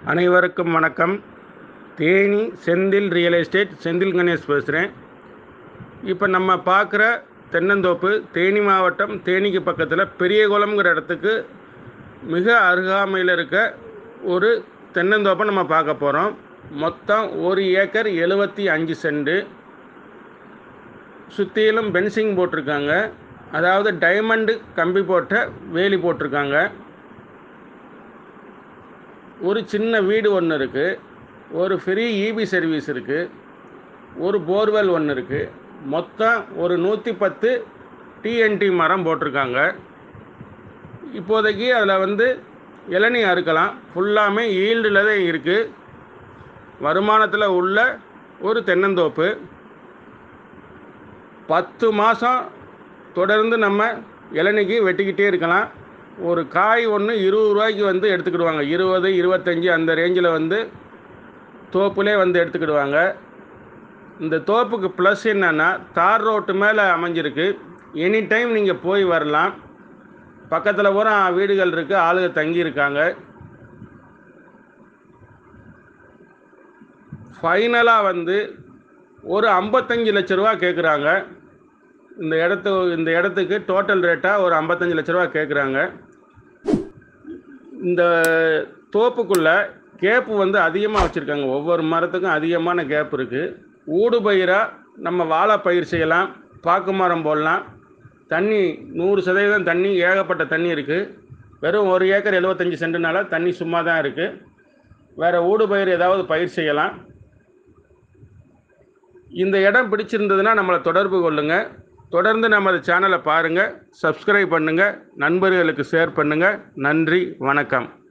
அனைவருக்கும் வணக்கம் Theni Senthil real estate Senthil Ganesh பேசுகிறேன் இப்போ நம்ம பார்க்குற தென்னந்தோப்பு தேனி மாவட்டம் தேனிக்கு பக்கத்தில் பெரியகுளம்ங்கிற இடத்துக்கு மிக அருகாமையில் இருக்க ஒரு தென்னந்தோப்பை நம்ம பார்க்க போகிறோம் மொத்தம் ஒரு ஏக்கர் எழுபத்தி அஞ்சு சென்ட் சுற்றிலும் பென்சிங் போட்டிருக்காங்க அதாவது டைமண்டு கம்பி போட்ட வேலி போட்டிருக்காங்க ஒரு சின்ன வீடு ஒன்று இருக்குது ஒரு ஃப்ரீ இபி சர்வீஸ் இருக்குது ஒரு போர்வெல் ஒன்று இருக்குது மொத்தம் ஒரு நூற்றி பத்து டிஎன்டி மரம் போட்டிருக்காங்க இப்போதைக்கு அதில் வந்து இளநீ அறுக்கலாம் ஃபுல்லாமே ஈல்டில் தான் இருக்குது வருமானத்தில் உள்ள ஒரு தென்னந்தோப்பு பத்து மாதம் தொடர்ந்து நம்ம இளநிக்கு வெட்டிக்கிட்டே இருக்கலாம் ஒரு காய் ஒன்று இருபது ரூபாய்க்கு வந்து எடுத்துக்கிடுவாங்க இருபது இருபத்தஞ்சி அந்த ரேஞ்சில் வந்து தோப்புலே வந்து எடுத்துக்கிடுவாங்க இந்த தோப்புக்கு ப்ளஸ் என்னென்னா தார் ரோட்டு மேலே அமைஞ்சிருக்கு எனி டைம் நீங்கள் போய் வரலாம் பக்கத்தில் பூரா வீடுகள் இருக்குது ஆளுங்க தங்கியிருக்காங்க ஃபைனலாக வந்து ஒரு ஐம்பத்தஞ்சு லட்ச ரூபா கேட்குறாங்க இந்த இடத்து இந்த இடத்துக்கு டோட்டல் ரேட்டாக ஒரு ஐம்பத்தஞ்சு லட்ச ரூபா கேட்குறாங்க இந்த தோப்புக்குள்ளே கேப்பு வந்து அதிகமாக வச்சுருக்காங்க ஒவ்வொரு மரத்துக்கும் அதிகமான கேப் இருக்குது ஊடு பயிராக நம்ம வாழை பயிர் செய்யலாம் பாக்கு மரம் போடலாம் தண்ணி நூறு சதவீதம் தண்ணி ஏகப்பட்ட தண்ணி இருக்குது வெறும் ஒரு ஏக்கர் எழுபத்தஞ்சி சென்ட்டுனால தண்ணி சும்மா தான் இருக்குது வேறு ஊடு பயிர் ஏதாவது பயிர் செய்யலாம் இந்த இடம் பிடிச்சிருந்ததுன்னா நம்மளை தொடர்பு கொள்ளுங்கள் தொடர்ந்து நமது சேனலை பாருங்கள் சப்ஸ்கிரைப் பண்ணுங்கள் நண்பர்களுக்கு ஷேர் பண்ணுங்கள் நன்றி வணக்கம்